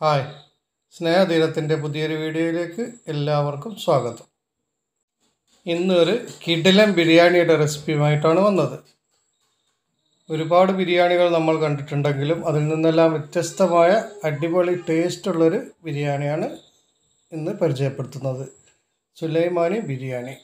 hi സ്നേഹതീരത്തിൻ്റെ പുതിയൊരു വീഡിയോയിലേക്ക് എല്ലാവർക്കും സ്വാഗതം ഇന്നൊരു കിടിലൻ ബിരിയാണിയുടെ റെസിപ്പിയുമായിട്ടാണ് വന്നത് ഒരുപാട് ബിരിയാണികൾ നമ്മൾ കണ്ടിട്ടുണ്ടെങ്കിലും അതിൽ നിന്നെല്ലാം വ്യത്യസ്തമായ അടിപൊളി ടേസ്റ്റുള്ളൊരു ബിരിയാണിയാണ് ഇന്ന് പരിചയപ്പെടുത്തുന്നത് സുലൈമാനി ബിരിയാണി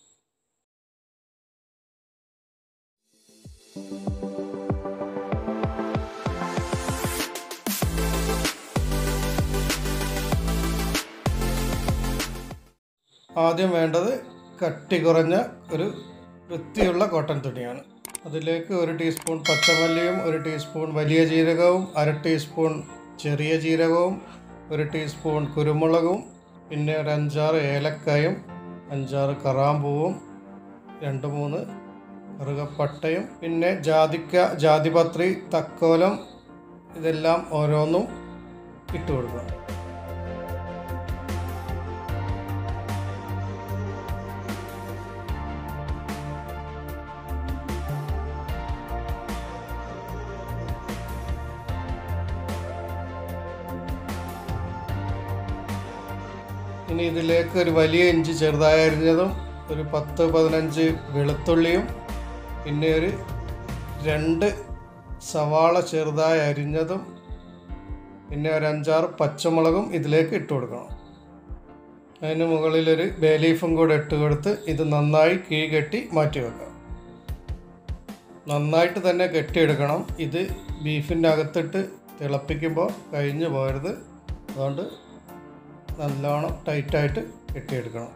ആദ്യം വേണ്ടത് കട്ടി കുറഞ്ഞ ഒരു വൃത്തിയുള്ള കോട്ടൺ തുണിയാണ് അതിലേക്ക് ഒരു ടീസ്പൂൺ പച്ചമല്ലിയും ഒരു ടീസ്പൂൺ വലിയ ജീരകവും അര ടീസ്പൂൺ ചെറിയ ജീരകവും ഒരു ടീസ്പൂൺ കുരുമുളകും പിന്നെ ഒരു അഞ്ചാറ് ഏലക്കായും അഞ്ചാറ് കറാമ്പൂവും രണ്ട് മൂന്ന് കറുകപ്പട്ടയും പിന്നെ ജാതിക്ക ജാതിപത്രി തക്കോലം ഇതെല്ലാം ഓരോന്നും ഇട്ട് കൊടുക്കുക ഇനി ഇതിലേക്ക് ഒരു വലിയ ഇഞ്ചി ചെറുതായി അരിഞ്ഞതും ഒരു പത്ത് പതിനഞ്ച് വെളുത്തുള്ളിയും പിന്നെ ഒരു രണ്ട് സവാള ചെറുതായി അരിഞ്ഞതും പിന്നെ ഒരു അഞ്ചാറ് പച്ചമുളകും ഇതിലേക്ക് ഇട്ട് കൊടുക്കണം അതിന് മുകളിലൊരു ബേ ലീഫും കൂടെ ഇട്ട് കൊടുത്ത് ഇത് നന്നായി കിഴി കെട്ടി മാറ്റി വെക്കാം നന്നായിട്ട് തന്നെ കെട്ടിയെടുക്കണം ഇത് ബീഫിൻ്റെ അകത്തിട്ട് തിളപ്പിക്കുമ്പോൾ കഴിഞ്ഞു പോകരുത് അതുകൊണ്ട് നല്ലോണം ടൈറ്റായിട്ട് കെട്ടിയെടുക്കണം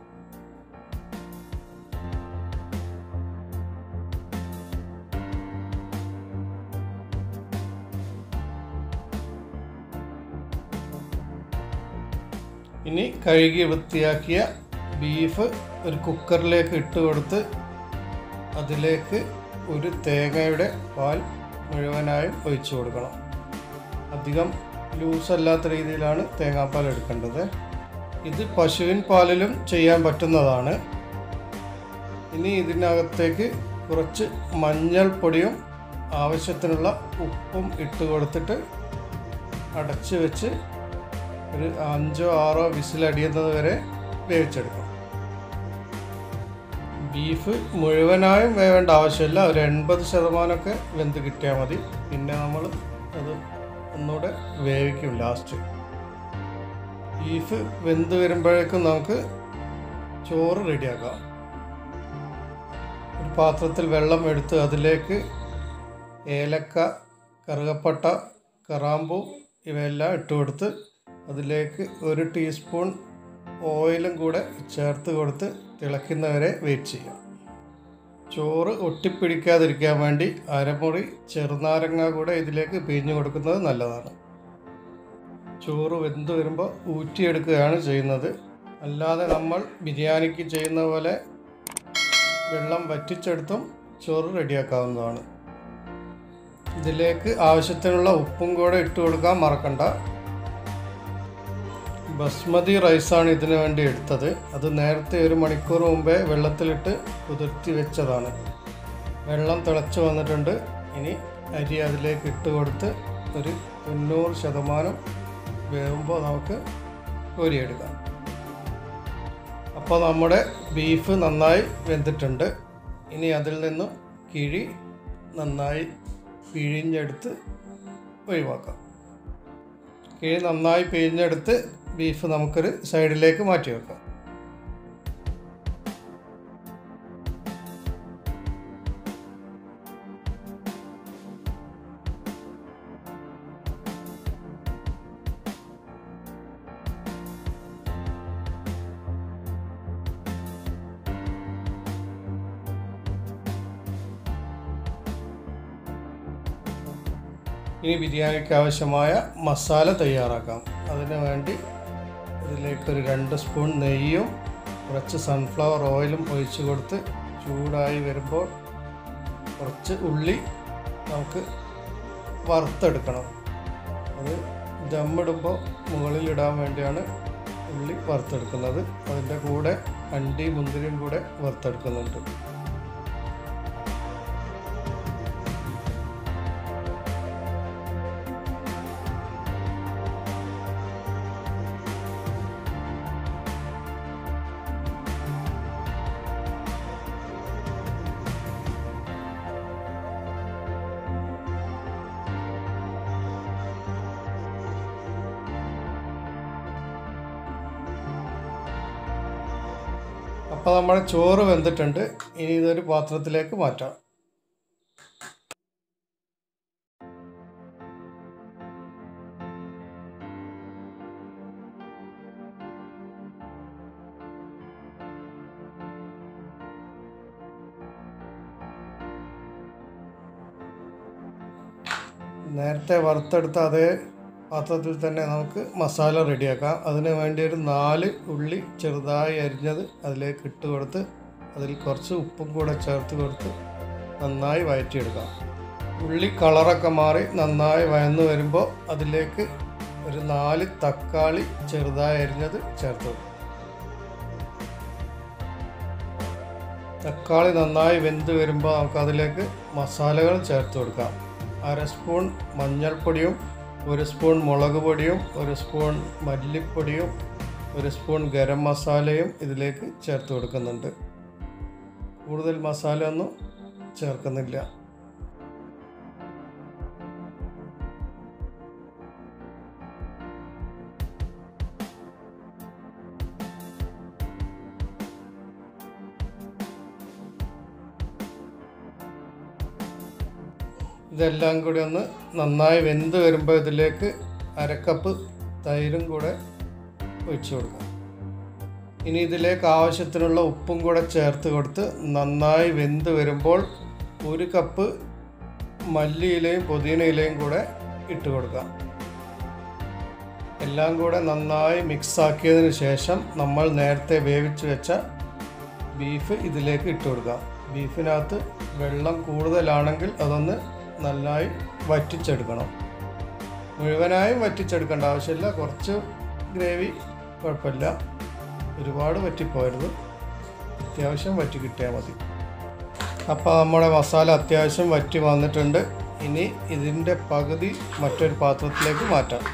ഇനി കഴുകി വൃത്തിയാക്കിയ ബീഫ് ഒരു കുക്കറിലേക്ക് ഇട്ട് കൊടുത്ത് അതിലേക്ക് ഒരു തേങ്ങയുടെ പാൽ മുഴുവനായും ഒഴിച്ചു കൊടുക്കണം അധികം ലൂസ് അല്ലാത്ത രീതിയിലാണ് തേങ്ങാപ്പാൽ എടുക്കേണ്ടത് ഇത് പശുവിൻ പാലിലും ചെയ്യാൻ പറ്റുന്നതാണ് ഇനി ഇതിനകത്തേക്ക് കുറച്ച് മഞ്ഞൾപ്പൊടിയും ആവശ്യത്തിനുള്ള ഉപ്പും ഇട്ട് കൊടുത്തിട്ട് അടച്ച് വെച്ച് ഒരു അഞ്ചോ ആറോ വിസിലടിയുന്നത് വരെ വേവിച്ചെടുക്കണം ബീഫ് മുഴുവനായും വേവേണ്ട ആവശ്യമില്ല ഒരു എൺപത് ശതമാനമൊക്കെ വെന്ത് കിട്ടിയാൽ മതി പിന്നെ നമ്മൾ അത് ഒന്നുകൂടെ വേവിക്കും ലാസ്റ്റ് ബീഫ് വെന്ത് വരുമ്പോഴേക്കും നമുക്ക് ചോറ് റെഡിയാക്കാം ഒരു പാത്രത്തിൽ വെള്ളം എടുത്ത് അതിലേക്ക് ഏലക്ക കറുകപ്പട്ട കറാമ്പൂ ഇവയെല്ലാം ഇട്ട് കൊടുത്ത് അതിലേക്ക് ഒരു ടീസ്പൂൺ ഓയിലും കൂടെ ചേർത്ത് കൊടുത്ത് തിളയ്ക്കുന്നവരെ വെയിറ്റ് ചെയ്യാം ചോറ് ഒട്ടിപ്പിടിക്കാതിരിക്കാൻ വേണ്ടി അരമുറി ചെറുനാരങ്ങ കൂടെ ഇതിലേക്ക് പിഴിഞ്ഞു കൊടുക്കുന്നത് നല്ലതാണ് ചോറ് വെന്ത് വരുമ്പോൾ ഊറ്റിയെടുക്കുകയാണ് ചെയ്യുന്നത് അല്ലാതെ നമ്മൾ ബിരിയാണിക്ക് ചെയ്യുന്ന പോലെ വെള്ളം വറ്റിച്ചെടുത്തും ചോറ് റെഡിയാക്കാവുന്നതാണ് ഇതിലേക്ക് ആവശ്യത്തിനുള്ള ഉപ്പും കൂടെ ഇട്ട് കൊടുക്കാൻ മറക്കണ്ട ബസ്മതി റൈസാണ് ഇതിനു വേണ്ടി എടുത്തത് അത് നേരത്തെ ഒരു മണിക്കൂർ മുമ്പേ വെള്ളത്തിലിട്ട് കുതിർത്തി വെച്ചതാണ് വെള്ളം തിളച്ച് വന്നിട്ടുണ്ട് ഇനി അരി അതിലേക്ക് ഇട്ട് കൊടുത്ത് ഒരു തൊണ്ണൂറ് ശതമാനം വേകുമ്പോൾ നമുക്ക് കോരിയെടുക്കാം അപ്പോൾ നമ്മുടെ ബീഫ് നന്നായി വെന്തിട്ടുണ്ട് ഇനി അതിൽ നിന്നും കിഴി നന്നായി പിഴിഞ്ഞെടുത്ത് ഒഴിവാക്കാം കിഴി നന്നായി പിഴിഞ്ഞെടുത്ത് ബീഫ് നമുക്കൊരു സൈഡിലേക്ക് മാറ്റി വെക്കാം ഇനി ബിരിയാണിക്ക് ആവശ്യമായ മസാല തയ്യാറാക്കാം അതിനു വേണ്ടി ഇതിലേക്കൊരു രണ്ട് സ്പൂൺ നെയ്യും കുറച്ച് സൺഫ്ലവർ ഓയിലും ഒഴിച്ച് കൊടുത്ത് ചൂടായി വരുമ്പോൾ കുറച്ച് ഉള്ളി നമുക്ക് വറുത്തെടുക്കണം അത് ദമ്മിടുമ്പോൾ മുകളിലിടാൻ വേണ്ടിയാണ് ഉള്ളി വറുത്തെടുക്കുന്നത് അതിൻ്റെ കൂടെ അണ്ടി മുന്തിരിയും കൂടെ വറുത്തെടുക്കുന്നുണ്ട് അപ്പോൾ നമ്മുടെ ചോറ് വെന്തിട്ടുണ്ട് ഇനി ഇതൊരു പാത്രത്തിലേക്ക് മാറ്റാം നേരത്തെ വറുത്തെടുത്ത അതേ പാത്രത്തിൽ തന്നെ നമുക്ക് മസാല റെഡിയാക്കാം അതിന് വേണ്ടി ഒരു നാല് ഉള്ളി ചെറുതായി അരിഞ്ഞത് അതിലേക്ക് ഇട്ട് കൊടുത്ത് അതിൽ കുറച്ച് ഉപ്പും കൂടെ ചേർത്ത് കൊടുത്ത് നന്നായി വഴറ്റിയെടുക്കാം ഉള്ളി കളറൊക്കെ മാറി നന്നായി വയന്നു വരുമ്പോൾ അതിലേക്ക് ഒരു നാല് തക്കാളി ചെറുതായി അരിഞ്ഞത് ചേർത്ത് കൊടുക്കും തക്കാളി നന്നായി വെന്ത് വരുമ്പോൾ നമുക്ക് അതിലേക്ക് മസാലകൾ ചേർത്ത് കൊടുക്കാം അര സ്പൂൺ മഞ്ഞൾപ്പൊടിയും ഒരു സ്പൂൺ മുളക് പൊടിയും ഒരു സ്പൂൺ മല്ലിപ്പൊടിയും ഒരു സ്പൂൺ ഗരം മസാലയും ഇതിലേക്ക് ചേർത്ത് കൊടുക്കുന്നുണ്ട് കൂടുതൽ മസാല ഒന്നും ചേർക്കുന്നില്ല ഇതെല്ലാം കൂടി ഒന്ന് നന്നായി വെന്ത് വരുമ്പോൾ ഇതിലേക്ക് അരക്കപ്പ് തൈരും കൂടെ ഒഴിച്ചു കൊടുക്കാം ഇനി ഇതിലേക്ക് ആവശ്യത്തിനുള്ള ഉപ്പും കൂടെ ചേർത്ത് കൊടുത്ത് നന്നായി വെന്ത് വരുമ്പോൾ ഒരു കപ്പ് മല്ലിയിലയും പുതിനയിലയും കൂടെ ഇട്ട് കൊടുക്കാം എല്ലാം കൂടെ നന്നായി മിക്സ് ആക്കിയതിന് ശേഷം നമ്മൾ നേരത്തെ വേവിച്ച് വെച്ച ബീഫ് ഇതിലേക്ക് ഇട്ട് കൊടുക്കാം ബീഫിനകത്ത് വെള്ളം കൂടുതലാണെങ്കിൽ അതൊന്ന് നന്നായി വറ്റിച്ചെടുക്കണം മുഴുവനായും വറ്റിച്ചെടുക്കേണ്ട ആവശ്യമില്ല കുറച്ച് ഗ്രേവി കുഴപ്പമില്ല ഒരുപാട് വറ്റിപ്പോരുത് അത്യാവശ്യം വറ്റി കിട്ടിയാൽ മതി അപ്പോൾ നമ്മുടെ മസാല അത്യാവശ്യം വറ്റി വന്നിട്ടുണ്ട് ഇനി ഇതിൻ്റെ പകുതി മറ്റൊരു പാത്രത്തിലേക്ക് മാറ്റാം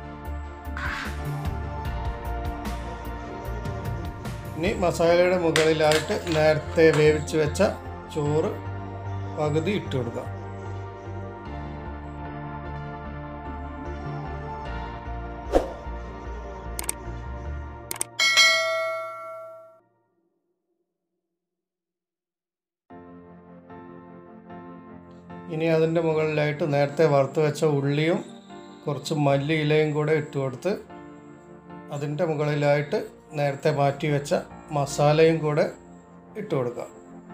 ഇനി മസാലയുടെ മുകളിലായിട്ട് നേരത്തെ വേവിച്ച് വെച്ച ചോറ് പകുതി ഇട്ട് കൊടുക്കാം ഇനി അതിൻ്റെ മുകളിലായിട്ട് നേരത്തെ വറുത്ത് വെച്ച ഉള്ളിയും കുറച്ച് മല്ലി ഇലയും കൂടെ ഇട്ട് കൊടുത്ത് അതിൻ്റെ മുകളിലായിട്ട് നേരത്തെ മാറ്റി വെച്ച മസാലയും കൂടെ ഇട്ട് കൊടുക്കാം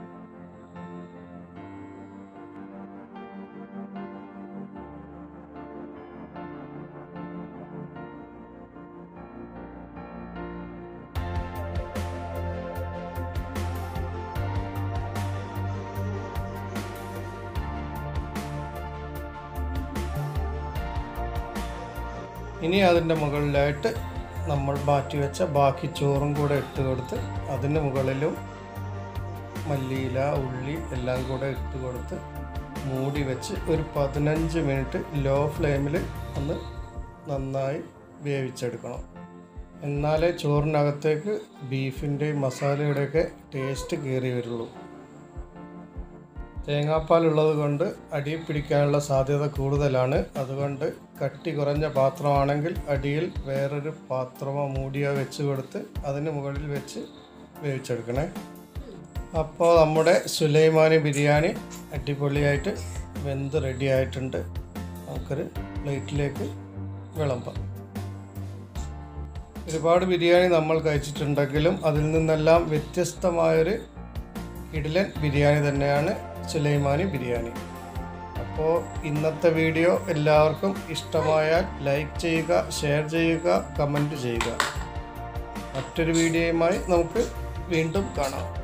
ഇനി അതിൻ്റെ മുകളിലായിട്ട് നമ്മൾ മാറ്റി വെച്ച ബാക്കി ചോറും കൂടെ ഇട്ട് കൊടുത്ത് അതിന് മുകളിലും മല്ലിയില ഉള്ളി എല്ലാം കൂടെ ഇട്ട് കൊടുത്ത് മൂടി വെച്ച് ഒരു പതിനഞ്ച് മിനിറ്റ് ലോ ഫ്ലെയിമിൽ ഒന്ന് നന്നായി വേവിച്ചെടുക്കണം എന്നാലേ ചോറിനകത്തേക്ക് ബീഫിൻ്റെയും മസാലയുടെയൊക്കെ ടേസ്റ്റ് കയറി വരുള്ളൂ തേങ്ങാപ്പാൽ ഉള്ളത് കൊണ്ട് അടിയിൽ പിടിക്കാനുള്ള സാധ്യത കൂടുതലാണ് അതുകൊണ്ട് കട്ടി കുറഞ്ഞ പാത്രമാണെങ്കിൽ അടിയിൽ വേറൊരു പാത്രമോ മൂടിയോ വെച്ച് കൊടുത്ത് അതിന് മുകളിൽ വെച്ച് വേവിച്ചെടുക്കണേ അപ്പോൾ നമ്മുടെ സുലൈമാനി ബിരിയാണി അടിപൊളിയായിട്ട് വെന്ത് റെഡി ആയിട്ടുണ്ട് നമുക്കൊരു പ്ലേറ്റിലേക്ക് വിളമ്പാം ഒരുപാട് ബിരിയാണി നമ്മൾ കഴിച്ചിട്ടുണ്ടെങ്കിലും അതിൽ നിന്നെല്ലാം വ്യത്യസ്തമായൊരു ഇഡ്ലൻ ബിരിയാണി തന്നെയാണ് സുലൈമാനി ബിരിയാണി അപ്പോൾ ഇന്നത്തെ വീഡിയോ എല്ലാവർക്കും ഇഷ്ടമായാൽ ലൈക്ക് ചെയ്യുക ഷെയർ ചെയ്യുക കമൻറ്റ് ചെയ്യുക മറ്റൊരു വീഡിയോയുമായി നമുക്ക് വീണ്ടും കാണാം